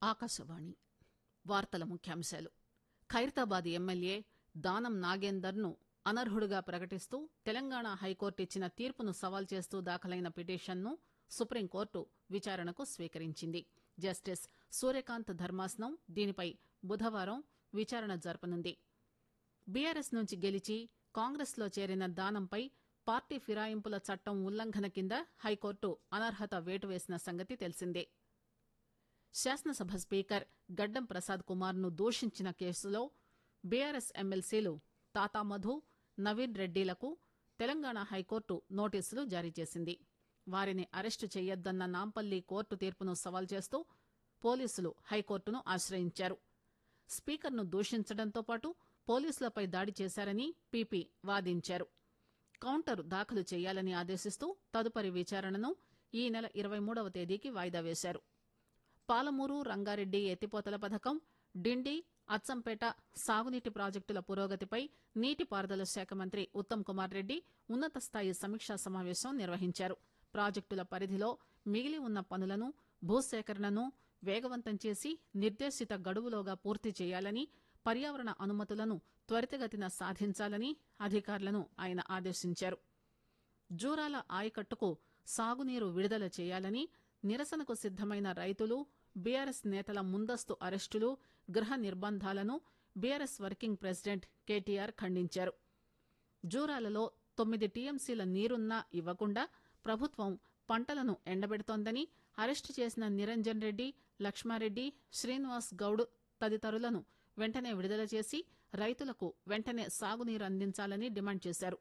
ఆకాశవాణి వార్తల ముఖ్యాంశాలు ఖైరతాబాద్ ఎమ్మెల్యే దానం నాగేందర్ ను అనర్హుడిగా ప్రకటిస్తూ తెలంగాణ హైకోర్టు ఇచ్చిన తీర్పును సవాల్ చేస్తూ దాఖలైన పిటిషన్ ను సుప్రీంకోర్టు విచారణకు స్వీకరించింది జస్టిస్ సూర్యకాంత్ ధర్మాసనం దీనిపై బుధవారం విచారణ జరపనుంది బీఆర్ఎస్ నుంచి గెలిచి కాంగ్రెస్ లో చేరిన దానంపై పార్టీ ఫిరాయింపుల చట్టం ఉల్లంఘన కింద హైకోర్టు అనర్హత వేటు వేసిన సంగతి తెలిసిందే శాసనసభ స్పీకర్ గడ్డం ప్రసాద్ కుమార్ ను దూషించిన కేసులో బీఆర్ఎస్ ఎమ్మెల్సీలు తాతా మధు నవీన్ రెడ్డిలకు తెలంగాణ హైకోర్టు నోటీసులు జారీ చేసింది వారిని అరెస్టు చేయొద్దన్న నాంపల్లి కోర్టు తీర్పును సవాల్ చేస్తూ పోలీసులు హైకోర్టును ఆశ్రయించారు స్పీకర్ను దూషించడంతో పాటు పోలీసులపై దాడి చేశారని పీపీ వాదించారు కౌంటర్ దాఖలు చేయాలని ఆదేశిస్తూ తదుపరి విచారణను ఈ నెల ఇరవై మూడవ తేదీకి వాయిదా వేశారు పాలమూరు రంగారెడ్డి ఎత్తిపోతల పథకం డిండి అచ్చంపేట సాగునీటి ప్రాజెక్టుల పురోగతిపై నీటిపారుదల శాఖ మంత్రి ఉత్తమ్ కుమార్ రెడ్డి ఉన్నత స్థాయి సమీక్షా సమావేశం నిర్వహించారు ప్రాజెక్టుల పరిధిలో మిగిలి ఉన్న పనులను భూసేకరణను వేగవంతం చేసి నిర్దేశిత గడువులోగా పూర్తి చేయాలని పర్యావరణ అనుమతులను త్వరితగతిన సాధించాలని అధికారులను ఆయన ఆదేశించారు జూరాల ఆయకట్టుకు సాగునీరు విడుదల చేయాలని నిరసనకు సిద్దమైన రైతులు బీఆర్ఎస్ నేతల ముందస్తు అరెస్టులు గృహ నిర్బంధాలను బీఆర్ఎస్ వర్కింగ్ ప్రెసిడెంట్ కేటీఆర్ ఖండించారు జూరాలలో తొమ్మిది టీఎంసీల నీరున్నా ఇవ్వకుండా ప్రభుత్వం పంటలను ఎండబెడుతోందని అరెస్టు చేసిన నిరంజన్ రెడ్డి లక్ష్మారెడ్డి శ్రీనివాస్ గౌడ్ తదితరులను వెంటనే విడుదల చేసి రైతులకు వెంటనే సాగునీరు అందించాలని డిమాండ్ చేశారు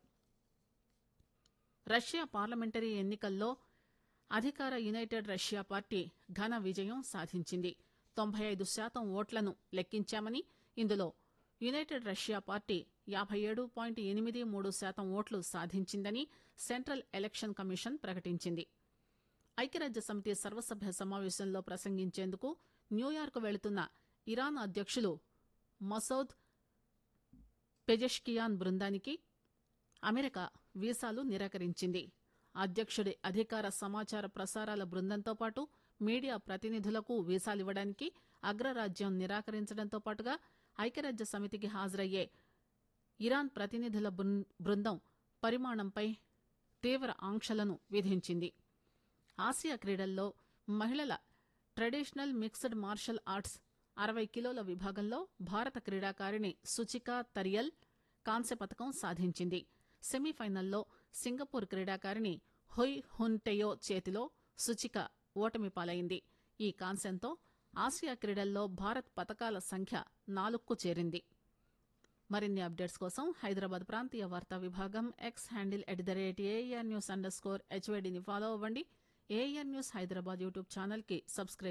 రష్యా పార్లమెంటరీ ఎన్నికల్లో అధికార యునైటెడ్ రష్యా పార్టీ ఘన విజయం సాధించింది తొంభై ఐదు శాతం ఓట్లను లెక్కించామని ఇందులో యునైటెడ్ రష్యా పార్టీ యాబై ఏడు పాయింట్ ఎనిమిది మూడు శాతం ఓట్లు సాధించిందని సెంట్రల్ ఎలక్షన్ కమిషన్ ప్రకటించింది ఐక్యరాజ్య సమితి సర్వసభ్య సమావేశంలో ప్రసంగించేందుకు న్యూయార్క్ వెళుతున్న ఇరాన్ అధ్యకులు మసౌద్ పెజెష్కియాన్ బృందానికి అమెరికా వీసాలు నిరాకరించింది అధ్యక్షుడి అధికార సమాచార ప్రసారాల బృందంతో పాటు మీడియా ప్రతినిధులకు వీసాలివ్వడానికి అగ్రరాజ్యం నిరాకరించడంతో పాటుగా ఐక్యరాజ్య సమితికి హాజరయ్యే ఇరాన్ ప్రతినిధుల బృందం పరిమాణంపై తీవ్ర ఆంక్షలను విధించింది ఆసియా క్రీడల్లో మహిళల ట్రెడిషనల్ మిక్స్డ్ మార్షల్ ఆర్ట్స్ అరవై కిలోల విభాగంలో భారత క్రీడాకారిణి సుచికా తరియల్ కాంస్య పథకం సాధించింది సెమీఫైనల్లో సింగపూర్ క్రీడాకారిణి హొయ్ హున్టెయో చేతిలో సుచిక ఓటమి పాలైంది ఈ కాంస్యంతో ఆసియా క్రీడల్లో భారత్ పథకాల సంఖ్య నాలుగుకు చేరింది మరిన్ని అప్డేట్స్ కోసం హైదరాబాద్ ప్రాంతీయ వార్తా విభాగం X handle at the rate A R news underscore హెచ్వైడిని ఫాలో అవ్వండి A R news Hyderabad YouTube channel కి సబ్స్క్రైబ్